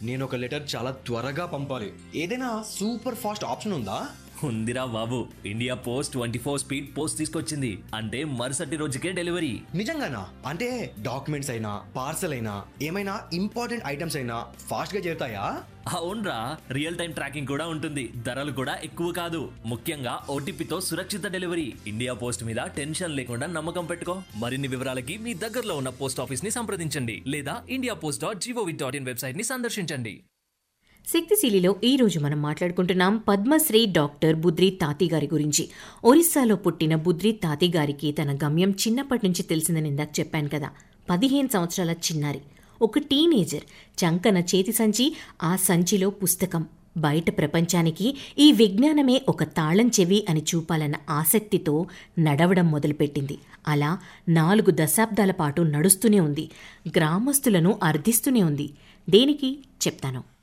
నేను ఒక లెటర్ చాలా త్వరగా పంపాలి ఏదైనా సూపర్ ఫాస్ట్ ఆప్షన్ ఉందా ఉందిరా బాబు India post twenty four speed post తీసుకొచ్చింది అంటే మరుసటి రోజుకే డెలివరీ నిజంగానా అంటే డాక్యుమెంట్స్ అయినా పార్సల్ అయినా ఏమైనా ఇంపార్టెంట్ ఐటమ్స్ అయినా ఫాస్ట్ గా చేరుతాయా అవునరా రియల్ టైం ట్రాకింగ్ కూడా ఉంటుంది ధరలు కూడా ఎక్కువ కాదు ముఖ్యంగా ఓటీపీతో సురక్షిత డెలివరీ ఇండియా పోస్ట్ మీద టెన్షన్ లేకుండా నమ్మకం పెట్టుకో మరిన్ని వివరాలకి మీ దగ్గరలో ఉన్న పోస్ట్ ఆఫీస్ ని సంప్రదించండి లేదా India post dot GOV dot in website ని సందర్శించండి శక్తిశీలిలో ఈ రోజు మనం మాట్లాడుకుంటున్నాం పద్మశ్రీ డాక్టర్ బుద్రి తాతి గారి గురించి ఒరిస్సాలో పుట్టిన బుద్రి తాతి గారికి తన గమ్యం చిన్నప్పటి నుంచి తెలిసిందని ఇందాక చెప్పాను కదా పదిహేను సంవత్సరాల చిన్నారి ఒక టీనేజర్ చంకన చేతి సంచి ఆ సంచిలో పుస్తకం బయట ప్రపంచానికి ఈ విజ్ఞానమే ఒక తాళం చెవి అని చూపాలన్న ఆసక్తితో నడవడం మొదలుపెట్టింది అలా నాలుగు దశాబ్దాల పాటు నడుస్తూనే ఉంది గ్రామస్తులను అర్థిస్తూనే ఉంది దేనికి చెప్తాను